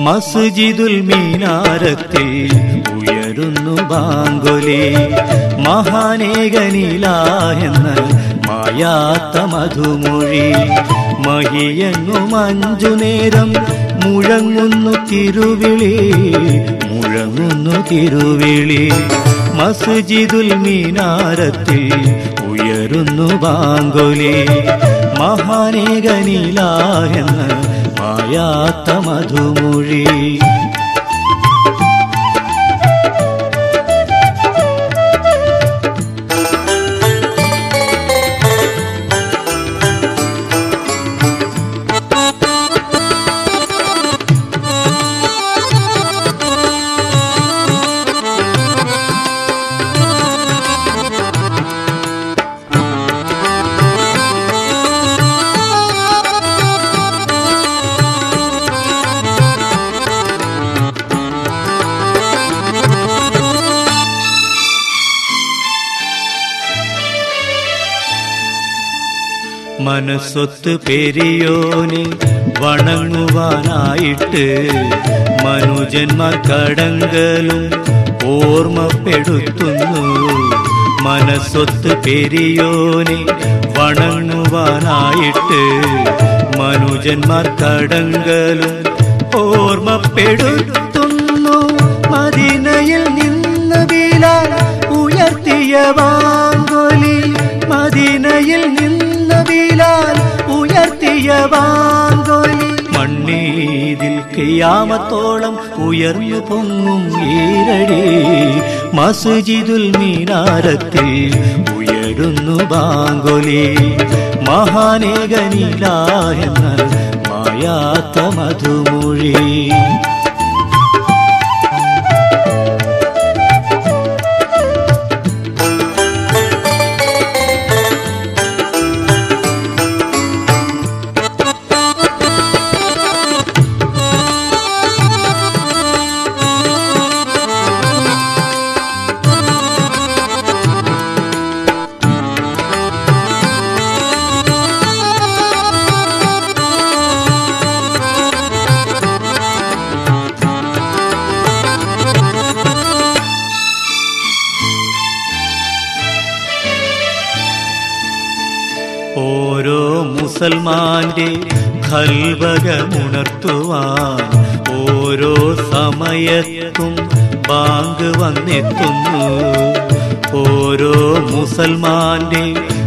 മസ്ജിദുൽ മീനാരത്തിൽ ഉയരുന്നു ബാങ്കൊലി മഹാനേകനിലായെന്ന് മായാത്ത മധുമൊഴി മഹിയങ്ങും അഞ്ചു നേരം മുഴങ്ങുന്നു തിരുവിളി മുഴങ്ങുന്നു തിരുവിളി മസ്ജിദുൽ മീനാരത്തിൽ ഉയരുന്നു ബാങ്കൊലി മഹാനേകനിലായെന്ന് മായാത്ത മധുമൊഴി മനസ്സൊത്ത് പെരിയോനെ വണങ്ങുവാനായിട്ട് മനുജന്മാർ കടങ്കലും ഓർമ്മപ്പെടുത്തുന്നു മനസ്സൊത്ത് പെരിയോനെ വണങ്ങുവാനായിട്ട് മനുജന്മാർ കടങ്കലും ഓർമ്മപ്പെടുത്തുന്നു മദീനയിൽ നിന്ന് ബിലാൽ ഉയർത്തിയ വാങ്കൊലി മദീനയിൽ നിന്ന് ബിലാൽ ഉയർത്തിയ വാങ്കൊലി മണ്ണീതിൽ കിയാമത്തോളം ഉയർന്നു പൊങ്ങും ഈരടി മസ്ജിദുൽ മീനാരത്തിൽ ഉയരുന്നു ബാങ്കൊലി മഹാനേകനിലായെന്ന മായാത്ത മധുമൊഴി ഓരോ മുസൽമാന്റെ ഖൽവകമുണർത്തുവാൻ ഓരോ സമയത്തും ബാങ്ക് വന്നെത്തുന്നു ഓരോ മുസൽമാന്റെ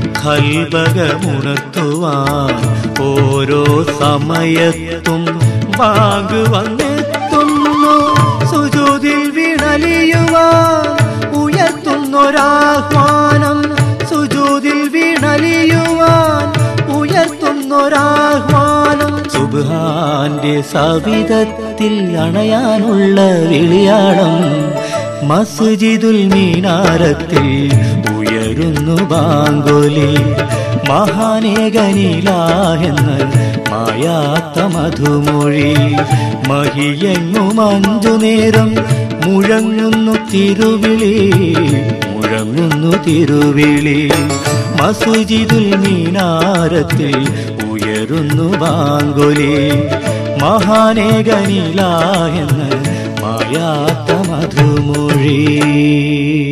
ഖൽവകമുണർത്തുവാൻ ഓരോ സമയത്തും ബാങ്ക് വന്നെത്തുന്നു സുജൂതിൽ വീണലിയുവാൻ ഉയർത്തുന്നൊരാഹ്വാനം സുജൂതിൽ വീണലിയുവാൻ ഉയർത്തുന്നൊരാഹ്വാനം സുബാന്റെ സവിധത്തിൽ അണയാനുള്ള വിളിയാളം മസ്ജിദുൽ മീനാരത്തിൽ ഉയരുന്നു ബാങ്കൊലി മഹാനേകനിലായെന്ന് മായാത്ത മധുമൊഴി മഹിയെങ്ങും അഞ്ചു നേരം മുഴങ്ങുന്നു തിരുവിളി മുഴങ്ങുന്നു തിരുവിളി മസുജിദുൽ മീനാരത്തിൽ ഉയരുന്നു ബാങ്കൊലി മഹാനേകനിലായെന്ന് മായാത്ത മധുമൊഴി